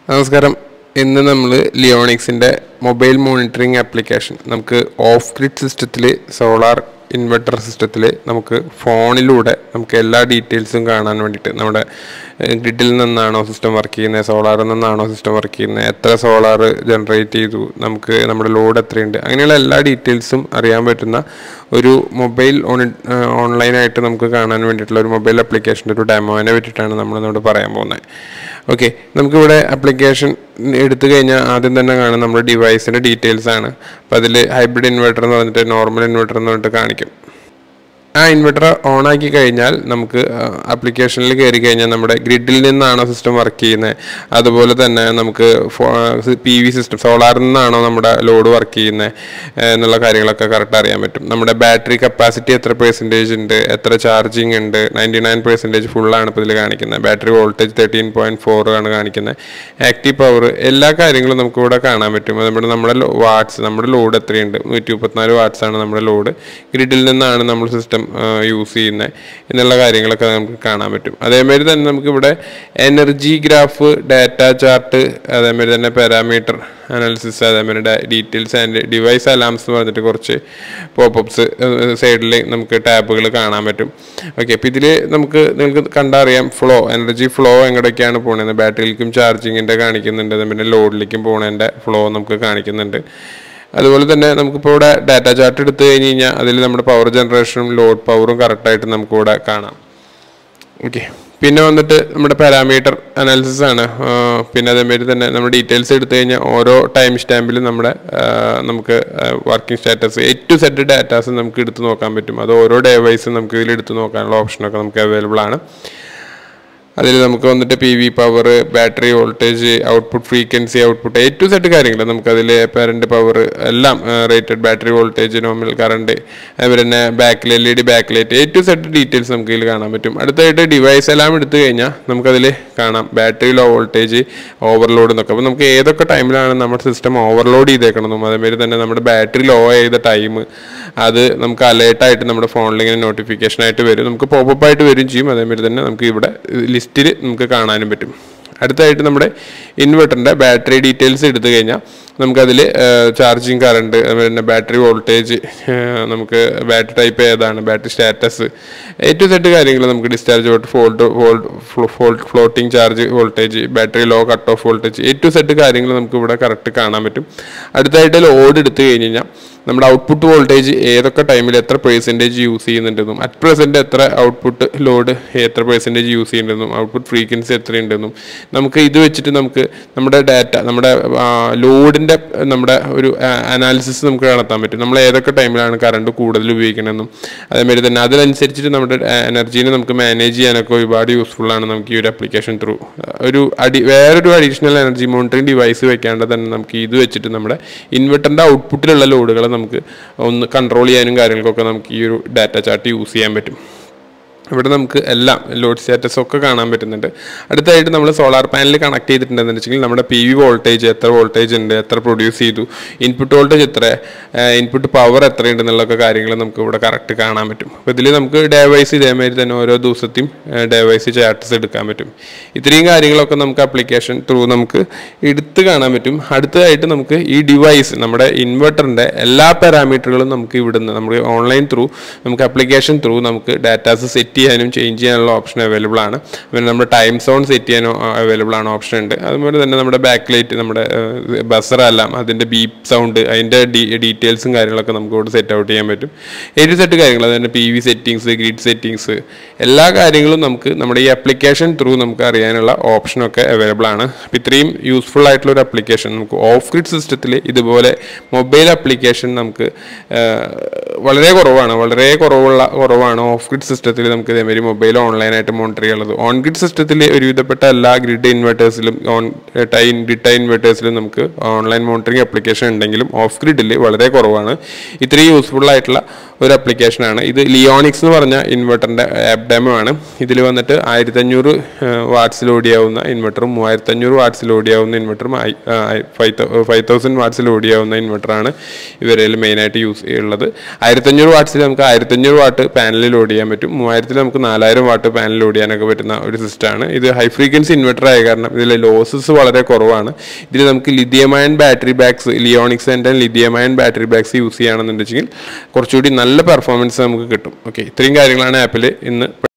നമസ്കാരം ഇന്ന് നമ്മൾ ലിയോണിക്സിൻ്റെ മൊബൈൽ മോണിറ്ററിംഗ് ആപ്ലിക്കേഷൻ നമുക്ക് ഓഫ് ഗ്രിഡ് സിസ്റ്റത്തിൽ സോളാർ ഇൻവെർട്ടർ സിസ്റ്റത്തിൽ നമുക്ക് ഫോണിലൂടെ നമുക്ക് എല്ലാ ഡീറ്റെയിൽസും കാണാൻ വേണ്ടിയിട്ട് നമ്മുടെ ഗ്രിഡിൽ നിന്നാണോ സിസ്റ്റം വർക്ക് ചെയ്യുന്നത് സോളാറിൽ നിന്നാണോ സിസ്റ്റം വർക്ക് ചെയ്യുന്നത് എത്ര സോളാർ ജനറേറ്റ് ചെയ്തു നമുക്ക് നമ്മുടെ ലോഡ് എത്രയുണ്ട് അങ്ങനെയുള്ള എല്ലാ ഡീറ്റെയിൽസും അറിയാൻ പറ്റുന്ന ഒരു മൊബൈൽ ഓൺ ഓൺലൈനായിട്ട് നമുക്ക് കാണാൻ വേണ്ടിയിട്ടുള്ള ഒരു മൊബൈൽ ആപ്ലിക്കേഷൻ്റെ ഒരു ഡെമോനെ പറ്റിയിട്ടാണ് നമ്മളിന്നോട് പറയാൻ പോകുന്നത് ഓക്കെ നമുക്കിവിടെ ആപ്ലിക്കേഷൻ എടുത്തു കഴിഞ്ഞാൽ ആദ്യം തന്നെ കാണും നമ്മുടെ ഡിവൈസിൻ്റെ ഡീറ്റെയിൽസ് ആണ് അപ്പോൾ അതിൽ ഹൈബ്രിഡ് ഇൻവെർട്ടർ എന്ന് പറഞ്ഞിട്ട് നോർമൽ ഇൻവെർട്ടർ എന്ന് പറഞ്ഞിട്ട് കാണിക്കും ആ ഇൻവെർട്ടർ ഓൺ ആക്കി കഴിഞ്ഞാൽ നമുക്ക് ആപ്ലിക്കേഷനിൽ കയറി കഴിഞ്ഞാൽ നമ്മുടെ ഗ്രിഡിൽ നിന്നാണോ സിസ്റ്റം വർക്ക് ചെയ്യുന്നത് അതുപോലെ തന്നെ നമുക്ക് പി വി സിസ്റ്റം സോളാറിൽ നിന്നാണോ നമ്മുടെ ലോഡ് വർക്ക് ചെയ്യുന്നത് എന്നുള്ള കാര്യങ്ങളൊക്കെ കറക്റ്റ് അറിയാൻ പറ്റും നമ്മുടെ ബാറ്ററി കപ്പാസിറ്റി എത്ര പെർസെൻറ്റേജ് ഉണ്ട് എത്ര ചാർജിങ് ഉണ്ട് നയൻറ്റി നയൻ പെർസെൻറ്റേജ് ഫുള്ളാണ് ഇപ്പോൾ ഇതിൽ കാണിക്കുന്നത് battery voltage thirteen point four ആണ് കാണിക്കുന്നത് ആക്റ്റീവ് പവർ എല്ലാ കാര്യങ്ങളും നമുക്ക് ഇവിടെ കാണാൻ പറ്റും അത് നമ്മുടെ നമ്മുടെ വാട്ട്സ് നമ്മുടെ ലോഡ് എത്രയുണ്ട് നൂറ്റി മുപ്പത്തിനാല് വാട്ട്സ് ആണ് നമ്മുടെ ലോഡ് ഗ്രിഡിൽ നിന്നാണ് നമ്മൾ സിസ്റ്റം യൂസ് ചെയ്യുന്നത് എന്നുള്ള കാര്യങ്ങളൊക്കെ നമുക്ക് കാണാൻ പറ്റും അതേമാതിരി തന്നെ നമുക്കിവിടെ എനർജി ഗ്രാഫ് ഡാറ്റ ചാർട്ട് അതേമാതിരി തന്നെ പാരാമീറ്റർ അനാലിസിസ് അതേമാതിരി ഡീറ്റെയിൽസ് ആൻഡ് ഡിവൈസ് അലാംസ് എന്ന് പറഞ്ഞിട്ട് കുറച്ച് പോപ്പപ്സ് സൈഡിൽ നമുക്ക് ടാബുകൾ കാണാൻ പറ്റും ഓക്കെ അപ്പോൾ ഇതിൽ നമുക്ക് നിങ്ങൾക്ക് കണ്ടറിയാം ഫ്ലോ എനർജി ഫ്ലോ എങ്ങോട്ടൊക്കെയാണ് പോകുന്നത് ബാറ്ററിയിലേക്കും ചാർജിങ്ങിൻ്റെ കാണിക്കുന്നുണ്ട് പിന്നെ ലോഡിലേക്കും പോകുന്നതിൻ്റെ ഫ്ലോ നമുക്ക് കാണിക്കുന്നുണ്ട് അതുപോലെ തന്നെ നമുക്കിപ്പോൾ ഇവിടെ ഡാറ്റ ചാർട്ട് എടുത്തു കഴിഞ്ഞ് കഴിഞ്ഞാൽ അതിൽ നമ്മുടെ പവർ ജനറേഷനും ലോഡ് പവറും കറക്റ്റായിട്ട് നമുക്കിവിടെ കാണാം ഓക്കെ പിന്നെ വന്നിട്ട് നമ്മുടെ പാരാമീറ്റർ അനാലിസിസ് ആണ് പിന്നെ അതേമാതിരി തന്നെ നമ്മുടെ ഡീറ്റെയിൽസ് എടുത്തു കഴിഞ്ഞാൽ ഓരോ ടൈം സ്റ്റാമ്പിലും നമ്മുടെ നമുക്ക് working status A to Z datas നമുക്ക് എടുത്ത് നോക്കാൻ പറ്റും അത് ഓരോ ഡേവൈസും നമുക്ക് ഇതിൽ എടുത്ത് നോക്കാനുള്ള ഓപ്ഷനൊക്കെ നമുക്ക് അവൈലബിൾ ആണ് അതിൽ നമുക്ക് വന്നിട്ട് P V power battery voltage output frequency output A to Z കാര്യങ്ങൾ നമുക്ക് അതിൽ പാരന്റ് പവർ എല്ലാം rated battery voltage nominal current അതുപോലെ തന്നെ ബാക്കിൽ L E D back light A to Z details നമുക്ക് ഇതിൽ കാണാൻ പറ്റും അടുത്തായിട്ട് ഡിവൈസ് എല്ലാം എടുത്തു കഴിഞ്ഞാൽ നമുക്കതിൽ കാണാം ബാറ്ററി ലോ വോൾട്ടേജ് ഓവർലോഡ് എന്നൊക്കെ അപ്പോൾ നമുക്ക് ഏതൊക്കെ ടൈമിലാണ് നമ്മുടെ സിസ്റ്റം ഓവർലോഡ് ചെയ്തേക്കണമെന്നും അതേമാതിരി തന്നെ നമ്മുടെ ബാറ്ററി ലോ ചെയ്ത ടൈം അത് നമുക്ക് അലേർട്ടായിട്ട് നമ്മുടെ ഫോണിൽ ഇങ്ങനെ നോട്ടിഫിക്കേഷൻ ആയിട്ട് വരും നമുക്ക് പോപ്പപ്പ് ആയിട്ട് വരും ചെയ്യും അതേമാതിരി തന്നെ നമുക്ക് ഇവിടെ ലിസ്റ്റിൽ നമുക്ക് കാണാനും പറ്റും അടുത്തായിട്ട് നമ്മുടെ ഇൻവെർട്ടറിൻ്റെ ബാറ്ററി ഡീറ്റെയിൽസ് എടുത്തു കഴിഞ്ഞാൽ നമുക്കതിൽ ചാർജിങ് കറണ്ട് പിന്നെ ബാറ്ററി വോൾട്ടേജ് നമുക്ക് ബാറ്ററി ടൈപ്പ് ഏതാണ് battery status A to Z കാര്യങ്ങൾ നമുക്ക് discharge volt fault fault floating charge voltage battery low cut off voltage A to Z കാര്യങ്ങൾ നമുക്ക് ഇവിടെ കറക്റ്റ് കാണാൻ പറ്റും അടുത്തായിട്ട് ലോഡ് എടുത്തു കഴിഞ്ഞ് കഴിഞ്ഞാൽ നമ്മുടെ ഔട്ട്പുട്ട് വോൾട്ടേജ് ഏതൊക്കെ ടൈമിൽ എത്ര പെർസെൻറ്റേജ് യൂസ് ചെയ്യുന്നുണ്ടെന്നും അറ്റ് പ്രസൻറ്റ് എത്ര ഔട്ട്പുട്ട് ലോഡ് എത്ര പെർസെൻറ്റേജ് യൂസ് ചെയ്യുന്നുണ്ടെന്നും ഔട്ട്പുട്ട് ഫ്രീക്വൻസി എത്രയുണ്ടെന്നും നമുക്ക് ഇത് വെച്ചിട്ട് നമുക്ക് നമ്മുടെ ഡാറ്റ നമ്മുടെ ലോഡിൻ്റെ നമ്മുടെ ഒരു അനാലിസിസ് നമുക്ക് നടത്താൻ പറ്റും നമ്മൾ ഏതൊക്കെ ടൈമിലാണ് കറണ്ട് കൂടുതൽ ഉപയോഗിക്കണമെന്നും അതേമാതിരി തന്നെ അതിനനുസരിച്ചിട്ട് നമ്മുടെ എനർജീനെ നമുക്ക് മാനേജ് ചെയ്യാനൊക്കെ ഒരുപാട് യൂസ്ഫുൾ ആണ് നമുക്ക് ഈ ഒരു ആപ്ലിക്കേഷൻ ത്രൂ ഒരു അടി വേറൊരു അഡീഷണൽ എനർജി മോണിറ്ററിംഗ് ഡിവൈസ് വെക്കാണ്ട് തന്നെ നമുക്ക് ഇത് വെച്ചിട്ട് നമ്മുടെ ഇൻവെർട്ടറിൻ്റെ ഔട്ട്പുട്ടിലുള്ള ലോഡുകൾ നമുക്ക് ഒന്ന് കൺട്രോൾ ചെയ്യാനും കാര്യങ്ങൾക്കൊക്കെ നമുക്ക് ഈ ഒരു ഡാറ്റ ചാർട്ട് യൂസ് ചെയ്യാൻ പറ്റും ഇവിടെ നമുക്ക് എല്ലാം ലോഡ് സ്റ്റാറ്റസ് ഒക്കെ കാണാൻ പറ്റുന്നുണ്ട് അടുത്തായിട്ട് നമ്മൾ സോളാർ പാനൽ കണക്ട് ചെയ്തിട്ടുണ്ടെന്ന് വെച്ചെങ്കിൽ നമ്മുടെ പി വി വോൾട്ടേജ് എത്ര വോൾട്ടേജ് ഉണ്ട് എത്ര പ്രൊഡ്യൂസ് ചെയ്തു ഇൻപുട്ട് വോൾട്ടേജ് എത്ര ഇൻപുട്ട് പവർ എത്രയുണ്ട് എന്നുള്ളൊക്കെ കാര്യങ്ങൾ നമുക്ക് ഇവിടെ കറക്റ്റ് കാണാൻ പറ്റും അപ്പോൾ ഇതിൽ നമുക്ക് ഡേവൈസ് ഇതേമാതിരി തന്നെ ഓരോ ദിവസത്തെയും ഡേവൈസ് ചാർട്ട്സ് എടുക്കാൻ പറ്റും ഇത്രയും കാര്യങ്ങളൊക്കെ നമുക്ക് ആപ്ലിക്കേഷൻ ത്രൂ നമുക്ക് എടുത്ത് കാണാൻ പറ്റും അടുത്തതായിട്ട് നമുക്ക് ഈ ഡിവൈസ് നമ്മുടെ ഇൻവെർട്ടറിൻ്റെ എല്ലാ പാരാമീറ്ററുകളും നമുക്ക് ഇവിടുന്ന് നമുക്ക് ഓൺലൈൻ ത്രൂ നമുക്ക് ആപ്ലിക്കേഷൻ ത്രൂ നമുക്ക് ഡാറ്റാസ് സെറ്റ് ചെയ്യാനും ചേഞ്ച് ചെയ്യാനുള്ള ഓപ്ഷൻ അവൈലബിൾ ആണ് പിന്നെ നമ്മുടെ ടൈം സോൺ സെറ്റ് ചെയ്യാനോ അവൈലബിൾ ആണ് ഓപ്ഷൻ ഉണ്ട് അതുപോലെ തന്നെ നമ്മുടെ ബാക്ക് ലൈറ്റ് നമ്മുടെ ബസറെല്ലാം അതിൻ്റെ ബീപ്പ് സൗണ്ട് അതിൻ്റെ ഡീറ്റെയിൽസും കാര്യങ്ങളൊക്കെ നമുക്ക് ഇവിടെ സെറ്റ് ഔട്ട് ചെയ്യാൻ പറ്റും ഏഴ് സെറ്റ് കാര്യങ്ങൾ അതുതന്നെ P V settings grid settings എല്ലാ കാര്യങ്ങളും നമുക്ക് നമ്മുടെ ഈ ആപ്ലിക്കേഷൻ ത്രൂ നമുക്ക് അറിയാനുള്ള ഓപ്ഷനൊക്കെ അവൈലബിൾ ആണ് അപ്പോൾ ഇത്രയും യൂസ്ഫുൾ ആയിട്ടുള്ള ഒരു ആപ്ലിക്കേഷൻ നമുക്ക് ഓഫ് ഗ്രിഡ് സിസ്റ്റത്തിൽ ഇതുപോലെ മൊബൈൽ ആപ്ലിക്കേഷൻ നമുക്ക് വളരെ കുറവാണ് വളരെ കുറവുള്ള കുറവാണ് ഓഫ് ഗ്രിഡ് സിസ്റ്റത്തിൽ നമുക്ക് ഇതേമാതിരി മൊബൈൽ ഓൺലൈനായിട്ട് മോണിറ്റർ ചെയ്യുള്ളത് ഓൺ ഗ്രിഡ് സിസ്റ്റത്തിൽ ഒരുവിധപ്പെട്ട എല്ലാ ഗ്രിഡ് ഇൻവെർട്ടേഴ്സിലും ഓൺ ടൈ ഗ്രിഡ് ടൈ ഇൻവെർട്ടേഴ്സിലും നമുക്ക് ഓൺലൈൻ മോണിറ്ററിംഗ് ആപ്ലിക്കേഷൻ ഉണ്ടെങ്കിലും ഓഫ് ഗ്രിഡിൽ വളരെ കുറവാണ് ഇത്രയും യൂസ്ഫുൾ ആയിട്ടുള്ള ഒരു ആപ്ലിക്കേഷനാണ് ഇത് ലിയോണിക്സ് എന്ന് പറഞ്ഞ ഇൻവെർട്ടറിൻ്റെ ലാബ് ഡെമോ ആണ് ഇതിൽ വന്നിട്ട് ആയിരത്തഞ്ഞൂറ് വാട്ട്സിൽ ഓടിയാവുന്ന ഇൻവെർട്ടറും മൂവായിരത്തഞ്ഞൂറ് വാട്ട്സിൽ ഓടിയാവുന്ന ഇൻവെർട്ടറും ഫൈവ് തൗസൻഡ് വാട്ട്സിൽ ഓടിയാവുന്ന ഇൻവെർട്ടറാണ് ഇവരിൽ മെയിനായിട്ട് യൂസ് ചെയ്യുള്ളത് ആയിരത്തഞ്ഞൂറ് വാട്ട്സിൽ നമുക്ക് ആയിരത്തഞ്ഞൂറ് വാട്ട് പാനലിൽ ലോഡ് ചെയ്യാൻ പറ്റും മൂവായിരത്തിൽ നമുക്ക് നാലായിരം വാട്ട് പാനൽ ലോഡ് ചെയ്യാനൊക്കെ പറ്റുന്ന ഒരു സിസ്റ്റമാണ് ഇത് ഹൈ ഫ്രീക്വൻസി ഇൻവെർട്ടർ ആയ കാരണം ഇതിലെ ലോസസ് വളരെ കുറവാണ് ഇതിൽ നമുക്ക് ലിഥിയമയൺ ബാറ്ററി ബാഗ്സ് ലിയോണിക്സിൻ്റെ ലിഥിയമയൺ ബാറ്ററി ബാഗ്സ് യൂസ് ചെയ്യുകയാണെന്നുണ്ടെങ്കിൽ കുറച്ചുകൂടി നല്ല പെർഫോമൻസ് നമുക്ക് കിട്ടും ഓക്കെ ഇത്രയും കാര്യങ്ങളാണ് ആപ്പിൽ ഇന്ന്